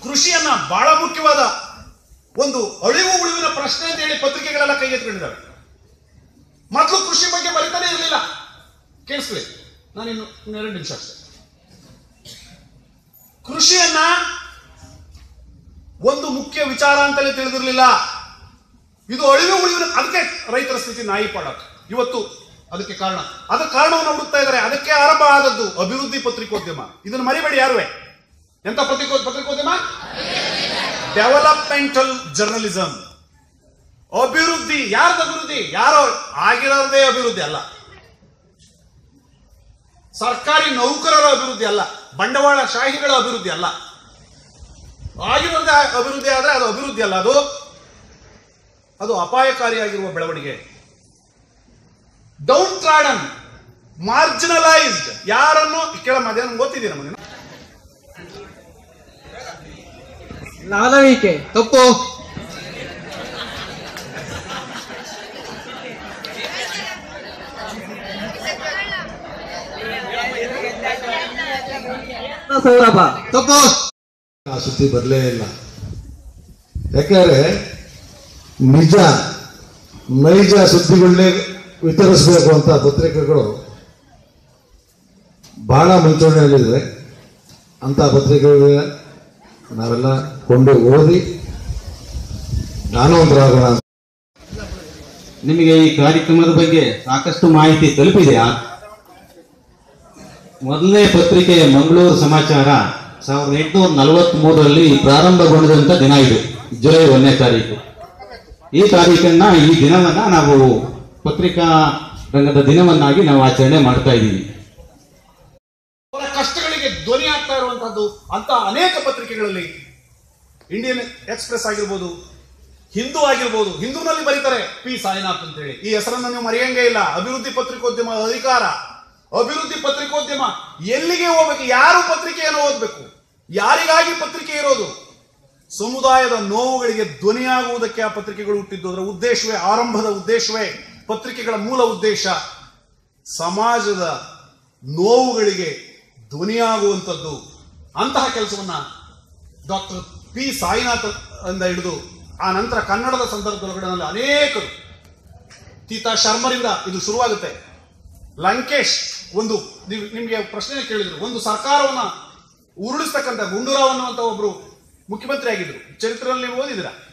ಕೃಷಿಯನ್ನ ಬಹಳ ಮುಖ್ಯವಾದ ಒಂದು ಅಳಿವು ಉಳಿವಿನ ಪ್ರಶ್ನೆ ಅಂತ ಹೇಳಿ ಪತ್ರಿಕೆಗಳೆಲ್ಲ ಕೈಗೆತ್ಕೊಂಡಿದ್ದಾವೆ ಮೊದಲು ಕೃಷಿ ಬಗ್ಗೆ ಬರೀತಾನೆ ಇರಲಿಲ್ಲ ಕೇಳಿಸ್ಕೊಳ್ಳಿ ನಾನು ಇನ್ನು ಇನ್ನೆರಡು ನಿಮಿಷ ಅಷ್ಟೇ ಕೃಷಿಯನ್ನ ಒಂದು ಮುಖ್ಯ ವಿಚಾರ ಅಂತಲೇ ತಿಳಿದಿರಲಿಲ್ಲ ಇದು ಅಳಿವು ಉಳಿವಿನ ಅದಕ್ಕೆ ರೈತರ ಸ್ಥಿತಿ ನಾಯಿ ಪಾಡಕ್ ಇವತ್ತು ಅದಕ್ಕೆ ಕಾರಣ ಅದಕ್ಕೆ ಕಾರಣವನ್ನು ಹುಡುಕ್ತಾ ಇದ್ದಾರೆ ಅದಕ್ಕೆ ಆರಂಭ ಆದದ್ದು ಅಭಿವೃದ್ಧಿ ಪತ್ರಿಕೋದ್ಯಮ ಇದನ್ನು ಮರಿಬೇಡಿ ಯಾರುವೆ ಎಂತ ಪತ್ರಿಕೋ ಪತ್ರಿಕೋದ್ಯಮ ಡೆವಲಪ್ಮೆಂಟಲ್ ಜರ್ನಲಿಸಂ ಅಭಿವೃದ್ಧಿ ಯಾರ್ದು ಅಭಿವೃದ್ಧಿ ಯಾರೋ ಆಗಿರೋದೇ ಅಭಿವೃದ್ಧಿ ಅಲ್ಲ ಸರ್ಕಾರಿ ನೌಕರರ ಅಭಿವೃದ್ಧಿ ಅಲ್ಲ ಬಂಡವಾಳ ಶಾಹಿಗಳ ಅಭಿವೃದ್ಧಿ ಅಲ್ಲ ಆಗಿರೋದೇ ಅಭಿವೃದ್ಧಿ ಆದ್ರೆ ಅದು ಅಭಿವೃದ್ಧಿ ಅಲ್ಲ ಅದು ಅದು ಅಪಾಯಕಾರಿಯಾಗಿರುವ ಬೆಳವಣಿಗೆ ಡೌನ್ ಟ್ರಾಡನ್ ಮಾರ್ಜಿನಲೈಸ್ಡ್ ಯಾರನ್ನು ಕೇಳಮ್ಮ ಅದೇನು ಗೊತ್ತಿದ್ದೀನಮ್ಮ ನೀನು ನಾಲವಿಕೆ ತಪ್ಪು ಸೌರಭ ತಪ್ಪು ಆ ಸುದ್ದಿ ಬರಲೇ ಇಲ್ಲ ಯಾಕಂದ್ರೆ ನಿಜ ನೈಜ ಸುದ್ದಿಗಳನ್ನೇ ವಿತರಿಸಬೇಕು ಅಂತ ಪತ್ರಿಕೆಗಳು ಬಹಳ ಮುಂಚೂಣಿಯಲ್ಲಿದೆ ಅಂತ ಪತ್ರಿಕೆಗಳಿಗೆ ನಾವೆಲ್ಲ ಕೊಂಡು ಓದಿ ಜ್ಞಾನವಂತರಾಗೋಣ ಅಂತ ನಿಮಗೆ ಈ ಕಾರ್ಯಕ್ರಮದ ಬಗ್ಗೆ ಸಾಕಷ್ಟು ಮಾಹಿತಿ ತಲುಪಿದೆಯಾ ಮೊದಲನೇ ಪತ್ರಿಕೆ ಮಂಗಳೂರು ಸಮಾಚಾರ ಸಾವಿರದ ಎಂಟುನೂರ ನಲವತ್ತ್ ಮೂರರಲ್ಲಿ ಪ್ರಾರಂಭಗೊಂಡಂತ ದಿನ ಇದು ಜುಲೈ ಒಂದನೇ ತಾರೀಕು ಈ ತಾರೀಕನ್ನ ಈ ದಿನವನ್ನ ನಾವು ಪತ್ರಿಕಾ ರಂಗದ ದಿನವನ್ನಾಗಿ ನಾವು ಆಚರಣೆ ಮಾಡ್ತಾ ಇದ್ದೀವಿ ಅವರ ಕಷ್ಟಗಳಿಗೆ ಧ್ವನಿ ಆಗ್ತಾ ಇರುವಂತಹದ್ದು ಅಂತ ಅನೇಕ ಪತ್ರಿಕೆಗಳಲ್ಲಿ ಇಂಡಿಯನ್ ಎಕ್ಸ್ಪ್ರೆಸ್ ಆಗಿರ್ಬೋದು ಹಿಂದೂ ಆಗಿರ್ಬೋದು ಹಿಂದೂನಲ್ಲಿ ಬರೀತಾರೆ ಪಿ ಸಾಯಿನಾಥ್ ಅಂತ ಹೇಳಿ ಈ ಹೆಸರನ್ನು ನೀವು ಮರೆಯಂಗೇ ಇಲ್ಲ ಅಭಿವೃದ್ಧಿ ಪತ್ರಿಕೋದ್ಯಮ ಅಧಿಕಾರ ಅಭಿವೃದ್ಧಿ ಪತ್ರಿಕೋದ್ಯಮ ಎಲ್ಲಿಗೆ ಹೋಗ್ಬೇಕು ಯಾರು ಪತ್ರಿಕೆಯನ್ನು ಓದಬೇಕು ಯಾರಿಗಾಗಿ ಪತ್ರಿಕೆ ಇರೋದು ಸಮುದಾಯದ ನೋವುಗಳಿಗೆ ಧ್ವನಿಯಾಗುವುದಕ್ಕೆ ಆ ಪತ್ರಿಕೆಗಳು ಹುಟ್ಟಿದ್ದು ಅದರ ಉದ್ದೇಶವೇ ಆರಂಭದ ಉದ್ದೇಶವೇ ಪತ್ರಿಕೆಗಳ ಮೂಲ ಉದ್ದೇಶ ಸಮಾಜದ ನೋವುಗಳಿಗೆ ಧ್ವನಿಯಾಗುವಂಥದ್ದು ಅಂತಹ ಕೆಲಸವನ್ನ ಡಾಕ್ಟರ್ ಪಿ ಸಾಯಿನಾಥ್ ಇಂದ ಹಿಡಿದು ಆ ನಂತರ ಕನ್ನಡದ ಸಂದರ್ಭದೊಳಗಡೆ ಅನೇಕರು ತೀತಾ ಶರ್ಮರಿಂದ ಇದು ಶುರುವಾಗುತ್ತೆ ಲಂಕೇಶ್ ಒಂದು ನೀವು ನಿಮಗೆ ಪ್ರಶ್ನೆ ಕೇಳಿದ್ರು ಒಂದು ಸರ್ಕಾರವನ್ನ ಉರುಳಿಸ್ತಕ್ಕಂಥ ಗುಂಡೂರಾವ್ ಅನ್ನುವಂಥ ಒಬ್ರು ಮುಖ್ಯಮಂತ್ರಿ ಆಗಿದ್ರು ಚರಿತ್ರೆಯಲ್ಲಿ ನೀವು ಓದಿದಿರ